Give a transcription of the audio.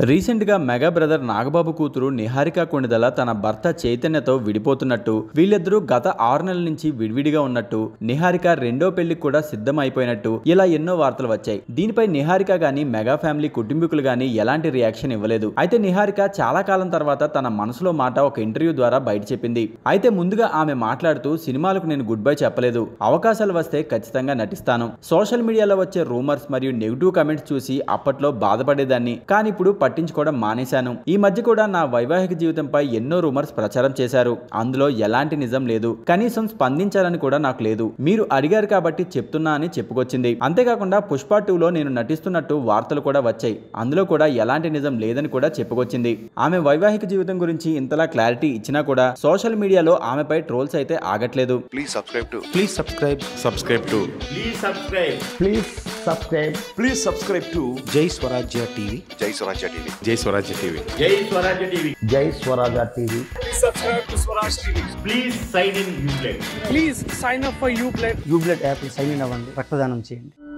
Recent గా mega brother Nagababu కూతురు నిహారిక కొణిదల తన భర్త చైతన్యతో విడిపోతున్నట్టు వీళ్ళిద్దరూ గత ఆరు నెలల నుంచి విడివిడిగా ఉన్నట్టు నిహారిక రెండో పెళ్లికి కూడా సిద్ధం అయిపోయినట్టు ఇలా ఎన్నో వార్తలు వచ్చాయి దీనిపై నిహారిక గాని మెగా ఫ్యామిలీ కుటుంబీకులు గాని ఎలాంటి రియాక్షన్ ఇవ్వలేదు అయితే నిహారిక చాలా కాలం తర్వాత తన మనసులో మాట ఒక ఇంటర్వ్యూ ద్వారా బయట చెప్పింది అయితే ముందుగా ఆమె మాట్లాడుతూ సినిమాలకు నేను గుడ్ బై చెప్పలేదు అవకాశాలు వస్తే ఖచ్చితంగా నటిస్తాను సోషల్ మీడియాలో వచ్చే రూమర్స్ మరియు నెగిటివ్ కమెంట్స్ చూసి అప్పట్లో బాధపడేదాన్ని కానీ ఇప్పుడు పట్టించుకోవడం మానేశాను ఈ మధ్య కూడా నా వైవాహిక జీవితంపై ఎన్నో రూమర్స్ ప్రచారం చేశారు అందులో ఎలాంటి నిజం లేదు కనీసం స్పందించాలని కూడా నాకు లేదు మీరు అడిగారు కాబట్టి చెప్తున్నా అని చెప్పుకొచ్చింది అంతేకాకుండా పుష్ప టూలో నేను నటిస్తున్నట్టు వార్తలు కూడా వచ్చాయి అందులో కూడా ఎలాంటి నిజం లేదని కూడా చెప్పుకొచ్చింది ఆమె వైవాహిక జీవితం గురించి ఇంతలా క్లారిటీ ఇచ్చినా కూడా సోషల్ మీడియాలో ఆమెపై ట్రోల్స్ అయితే ఆగట్లేదు Please subscribe to Please subscribe. Subscribe to Please subscribe. Please subscribe. Please subscribe to Jai Swarajya TV. Jai Swarajya TV. Jai Swarajya TV. Jai Swarajya TV. Jai Swaraja TV. Please sign in Uplay. Please sign up for you plate యూబ్లెట్ app sign in అవ్వండి రక్తదానం చేయండి